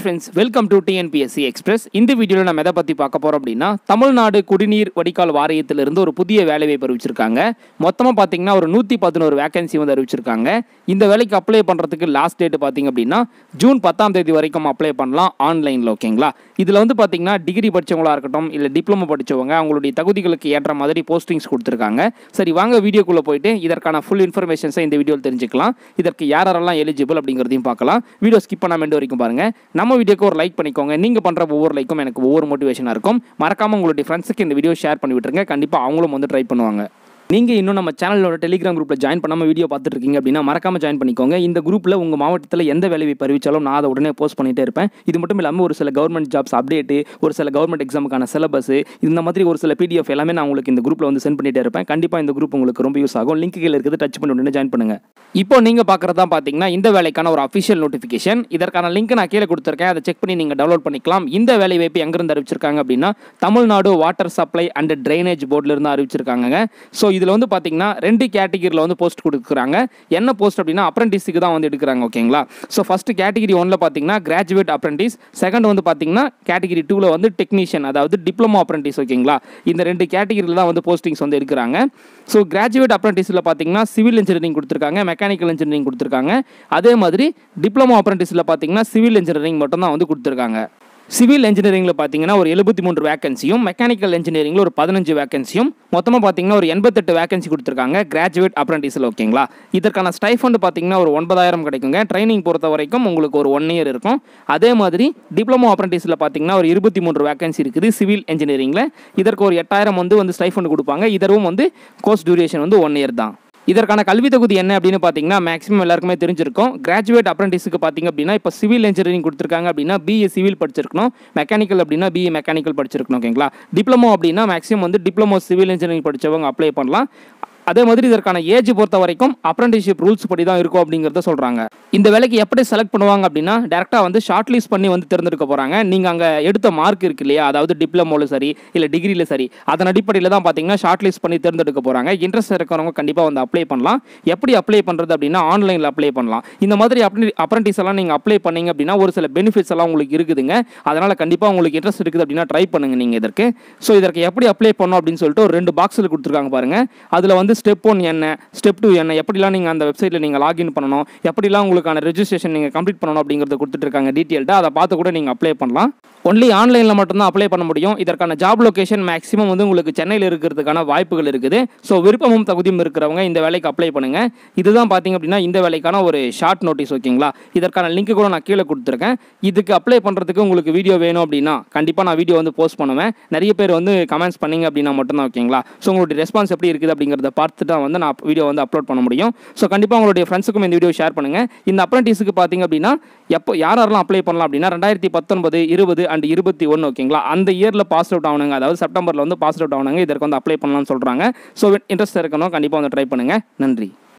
friends welcome to TNPSC express இந்த வீடியோவில் நம்ம எதை பற்றி பார்க்க போகிறோம் அப்படின்னா தமிழ்நாடு குடிநீர் வடிகால் வாரியத்திலிருந்து ஒரு புதிய வேலைவாய்ப்பு அறிவிச்சிருக்காங்க மொத்தமாக பார்த்தீங்கன்னா ஒரு நூற்றி பதினோரு வேகன்சி வந்து அறிவிச்சிருக்காங்க இந்த வேலைக்கு அப்ளை பண்ணுறதுக்கு லாஸ்ட் டேட் பார்த்தீங்க அப்படின்னா ஜூன் பத்தாம் தேதி வரைக்கும் அப்ளை பண்ணலாம் ஆன்லைனில் ஓகேங்களா இதில் வந்து பார்த்தீங்கன்னா டிகிரி படித்தவங்களா இருக்கட்டும் இல்லை டிப்ளமோ படித்தவங்க அவங்களுடைய தகுதிகளுக்கு ஏற்ற மாதிரி போஸ்டிங்ஸ் கொடுத்துருக்காங்க சரி வாங்க வீடியோக்குள்ளே போயிட்டு இதற்கான ஃபுல் இன்ஃபர்மேஷன்ஸை இந்த வீடியோவில் தெரிஞ்சுக்கலாம் இதற்கு யார் யாரெல்லாம் எலிஜிபிள் அப்படிங்கிறதையும் பார்க்கலாம் வீடியோ ஸ்கிப் பண்ணாம end வரைக்கும் பாருங்க நம்ம வீடியோக்கு ஒரு லைக் பண்ணிக்கோங்க நீங்க பண்ற ஒவ்வொரு லைக்கும் எனக்கு ஒவ்வொரு மோட்டிவேஷனாக இருக்கும் மறக்காம உங்களுடைய ஃப்ரெண்ட்ஸுக்கு இந்த வீடியோ ஷேர் பண்ணி விட்டுருங்க கண்டிப்பா அவங்களும் வந்து ட்ரை பண்ணுவாங்க நீங்கள் இன்னும் நம்ம சேனலோட டெலிகிராம் குரூப்பில் ஜாயின் பண்ணாமல் வீடியோ பார்த்துட்டு இருக்கீங்க அப்படின்னா மறக்காம ஜாயின் பண்ணிக்கோங்க இந்த குரூப்பில் உங்கள் மாவட்டத்தில் எந்த வேலையை அறிவிச்சாலும் நான் அதை உடனே போஸ்ட் பண்ணிட்டே இருப்பேன் இது மட்டும் இல்லாமல் ஒரு சில கவர்மெண்ட் ஜாப்ஸ் அப்டேட்டு ஒரு சில கவர்மெண்ட் எக்ஸாமுக்கான சிலபஸ் இந்த மாதிரி ஒரு சில பிடிஎஃப் எல்லாமே நான் உங்களுக்கு இந்த குரூப்பில் வந்து சென்ட் பண்ணிட்டே இருப்பேன் கண்டிப்பாக இந்த குரூப் உங்களுக்கு ரொம்ப யூஸ் ஆகும் லிங்க் கீழே இருக்குது டச் பண்ணி உடனே ஜாயின் பண்ணுங்க இப்போ நீங்கள் பார்க்குறது தான் பார்த்தீங்கன்னா இந்த வேலைக்கான ஒரு அஃபிஷியல் நோட்டிஃபிகேஷன் இதற்கான லிங்க் நான் கீழே கொடுத்துருக்கேன் அதை செக் பண்ணி நீங்கள் டவுன்லோட் பண்ணிக்கலாம் இந்த வேலை வாய்ப்பு எங்கேருந்து அறிவிச்சிருக்காங்க அப்படின்னா Tamil Nadu water supply and drainage போர்டிலிருந்து அறிவிச்சிருக்காங்க ஸோ இதில் வந்து பார்த்தீங்கன்னா ரெண்டு கேட்டகிரியில் வந்து போஸ்ட் கொடுக்குறாங்க என்ன போஸ்ட் அப்படின்னா அப்ரெண்டிஸுக்கு தான் வந்து எடுக்கிறாங்க ஓகேங்களா ஸோ ஃபஸ்ட்டு கேட்டகிரி ஒன்ல பார்த்தீங்கன்னா கிராஜுவேட் அப்ரெண்டிஸ் செகண்ட் வந்து பார்த்தீங்கன்னா கேட்டகிரி டூவில் வந்து டெக்னீஷியன் அதாவது டிப்ளமோ அப்ரெண்டிஸ் ஓகேங்களா இந்த ரெண்டு கேட்டகிரியில் தான் வந்து போஸ்டிங்ஸ் வந்து எடுக்கிறாங்க ஸோ கிராஜுவேட் அப்ரெண்டிஸில் பார்த்தீங்கன்னா சிவில் இன்ஜினியரிங் கொடுத்துருக்காங்க மெக்கானிக்கல் இன்ஜினியரிங் கொடுத்துருக்காங்க அதே மாதிரி டிப்ளமோ அப்ரெண்டிஸில் பார்த்தீங்கன்னா சிவில் இன்ஜினியரிங் மட்டும் தான் வந்து கொடுத்துருக்காங்க சிவில் இன்ஜினியரிங்கில் பார்த்தீங்கன்னா ஒரு எழுபத்தி மூன்று வேகன்சியும் மெக்கானிக்கல் இன்ஜினியரிங்கில் ஒரு பதினஞ்சு வேகன்சியும் மொத்தமாக பார்த்தீங்கன்னா ஒரு எண்பத்தெட்டு வேகன்சி கொடுத்துருக்காங்க கிராஜுவேட் அப்ரெண்டிஸில் ஓகேங்களா இதற்கான ஸ்டைஃபண்ட் பார்த்தீங்கன்னா ஒரு ஒன்பதாயிரம் கிடைக்குங்க ட்ரைனிங் பொறுத்த வரைக்கும் உங்களுக்கு ஒரு ஒன் இயர் இருக்கும் அதே மாதிரி டிப்ளமோ அப்ரெண்டிஸில் பார்த்தீங்கன்னா ஒரு இருபத்தி மூன்று வேகன்சி இருக்குது சிவில் இன்ஜினியரிங்கில் இதற்கு ஒரு எட்டாயிரம் வந்து வந்து ஸ்டைஃபண்ட் கொடுப்பாங்க இதற்கும் வந்து கோர்ஸ் டியூரேஷன் வந்து ஒன் இயர் தான் இதற்கான கல்வி தகுதி என்ன அப்படின்னு பார்த்தீங்கன்னா மேக்ஸிமம் எல்லாருக்குமே தெரிஞ்சிருக்கும் கிராஜுவேட் அப்ரெண்டிஸுக்கு பார்த்தீங்க அப்படின்னா இப்போ சிவில் இன்ஜினியரிங் கொடுத்துருக்காங்க அப்படின்னா பிஏ சிவில் படிச்சிருக்கணும் மெக்கானிக்கல் அப்படின்னா பிஏ மெக்கானிக்கல் படிச்சிருக்கணும் ஓகேங்களா டிப்ளமோ அப்படின்னா மேக்ஸிமம் வந்து டிப்ளமோ சிவில் இன்ஜினியரிங் படித்தவங்க அப்ளை பண்ணலாம் அதே மாதிரி இதற்கான ஏஜ் பொறுத்த வரைக்கும் அப்ரெண்டிஷிப் ரூல்ஸ் படி தான் இருக்கும் அப்படிங்கிறத சொல்கிறாங்க இந்த வேலைக்கு எப்படி செலக்ட் பண்ணுவாங்க அப்படின்னா டேரெக்டாக வந்து ஷார்ட் லிஸ்ட் பண்ணி வந்து தேர்ந்தெடுக்க போகிறாங்க நீங்கள் அங்கே எடுத்த மார்க் இருக்கு இல்லையா அதாவது டிப்ளமோவில் சரி இல்லை டிகிரியில் சரி அதன் அடிப்படையில் தான் பார்த்தீங்கன்னா ஷார்ட் லிஸ்ட் பண்ணி தேர்ந்தெடுக்க போகிறாங்க இன்ட்ரெஸ்ட் இருக்கிறவங்க கண்டிப்பாக வந்து அப்ளை பண்ணலாம் எப்படி அப்ளை பண்ணுறது அப்படின்னா ஆன்லைனில் அப்ளை பண்ணலாம் இந்த மாதிரி அப்படி அப்ரெண்டிஸ் எல்லாம் நீங்கள் அப்ளை பண்ணீங்க அப்படின்னா ஒரு சில பெனிஃபிட்ஸ் எல்லாம் உங்களுக்கு இருக்குதுங்க அதனால் கண்டிப்பாக உங்களுக்கு இன்ட்ரெஸ்ட் இருக்குது அப்படின்னா ட்ரை பண்ணுங்கள் நீங்கள் இதற்கு ஸோ இதற்கு எப்படி அப்ளை பண்ணணும் அப்படின்னு சொல்லிட்டு ஒரு ரெண்டு பாக்ஸில் கொடுத்துருக்காங்க பாருங்கள் அதில் வந்து ஸ்டெப் ஒன் என்ன ஸ்டெப் டூ என்ன எப்படிலாம் நீங்கள் அந்த வெப்சைட்டில் நீங்கள் லாகின் பண்ணணும் எப்படிலாம் உங்களுக்கான ரெஜிஸ்ட்ரேஷன் நீங்கள் கம்ப்ளீட் பண்ணணும் அப்படிங்கிறத கொடுத்துட்டு இருக்காங்க டீட்டெயில்டாக அதை பார்த்து கூட நீங்கள் அப்ளை பண்ணலாம் ஒன்லி ஆன்லைனில் மட்டும்தான் அப்ளை பண்ண முடியும் இதற்கான ஜாப் லொகேஷன் மேக்ஸிமம் வந்து உங்களுக்கு சென்னையில் இருக்கிறதுக்கான வாய்ப்புகள் இருக்குது ஸோ விருப்பமும் தகுதியும் இருக்கிறவங்க இந்த வேலைக்கு அப்ளை பண்ணுங்க இதுதான் பார்த்தீங்க அப்படின்னா இந்த வேலைக்கான ஒரு ஷார்ட் நோட்டீஸ் ஓகேங்களா இதற்கான லிங்க் கூட நான் கீழே கொடுத்துருக்கேன் இதுக்கு அப்ளை பண்ணுறதுக்கு உங்களுக்கு வீடியோ வேணும் அப்படின்னா கண்டிப்பாக நான் வீடியோ வந்து போஸ்ட் பண்ணுவேன் நிறைய பேர் வந்து கமெண்ட்ஸ் பண்ணீங்க அப்படின்னா மட்டும்தான் ஓகேங்களா ஸோ உங்களுடைய ரெஸ்பான்ஸ் எப்படி இருக்குது அப்படிங்கிறத பார்த்துட்டு தான் வந்து நான் வீடியோ வந்து அப்லோட் பண்ண முடியும் ஸோ கண்டிப்பாக உங்களுடைய ஃப்ரெண்ட்ஸுக்கும் இந்த வீடியோ ஷேர் பண்ணுங்கள் இந்த அப்ரெண்டிஸுக்கு பார்த்தீங்க அப்படின்னா எப்போ யார் யாரெல்லாம் அப்ளை பண்ணலாம் அப்படின்னா ரெண்டாயிரத்தி பத்தொன்பது இருபது அண்ட் இருபத்தி ஒன்று ஓகேங்களா அந்த இயரில் பாஸ் அவுட் ஆகணுங்க அதாவது செப்டம்பரில் வந்து பாஸ் அவுட் ஆகணுங்க இதற்கு வந்து அப்ளை பண்ணலாம்னு சொல்கிறாங்க ஸோ இன்ட்ரெஸ்ட் இருக்கணும் கண்டிப்பாக வந்து ட்ரை பண்ணுங்கள் நன்றி